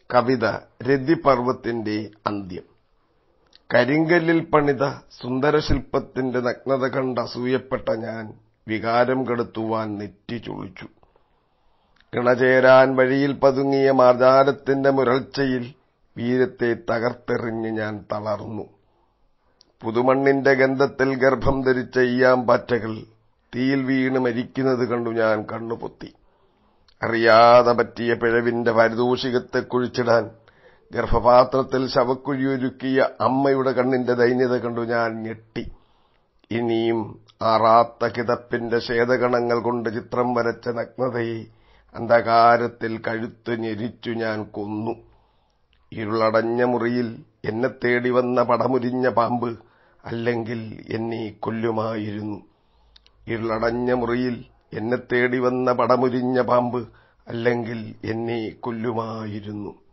കവിത രതിപർവ്വത്തിന്റെ അന്ത്യം കരിങ്കല്ലിൽ പണിത സുന്ദരശില്പത്തിന്റെ നഗ്നത കണ്ട് അസൂയപ്പെട്ട ഞാൻ വികാരം കെടുത്തുവാൻ നെറ്റി ചുളിച്ചു ഇണചേരാൻ വഴിയിൽ പതുങ്ങിയ മാർജാരത്തിന്റെ മുരൾച്ചയിൽ വീരത്തെ തകർത്തെറിഞ്ഞ് ഞാൻ തളർന്നു പുതുമണ്ണിന്റെ ഗന്ധത്തിൽ ഗർഭം ധരിച്ച ഈയാമ്പാറ്റകൾ തീയിൽ വീണ് മരിക്കുന്നത് കണ്ടു ഞാൻ കണ്ണുപൊത്തി അറിയാതെ പറ്റിയ പിഴവിന്റെ പാരിതോഷികത്തെ കുഴിച്ചിടാൻ ഗർഭപാത്രത്തിൽ ശവക്കുഴിയൊരുക്കിയ അമ്മയുടെ കണ്ണിന്റെ ദൈന്യത കണ്ടു ഞാൻ ഞെട്ടി ഇനിയും ആറാത്ത കിതപ്പിന്റെ ശേതഗണങ്ങൾ കൊണ്ട് ചിത്രം വരച്ച നഗ്നതയെ അന്ധകാരത്തിൽ കഴുത്ത് ഞെരിച്ചു ഞാൻ കൊന്നു ഇരുളടഞ്ഞ മുറിയിൽ എന്നെ തേടി വന്ന പടമുരിഞ്ഞ പാമ്പ് അല്ലെങ്കിൽ എന്നെ കൊല്ലുമായിരുന്നു ഇരുളടഞ്ഞ മുറിയിൽ എന്നെ തേടി വന്ന പടമുരിഞ്ഞ പാമ്പ് അല്ലെങ്കിൽ എന്നെ കൊല്ലുമായിരുന്നു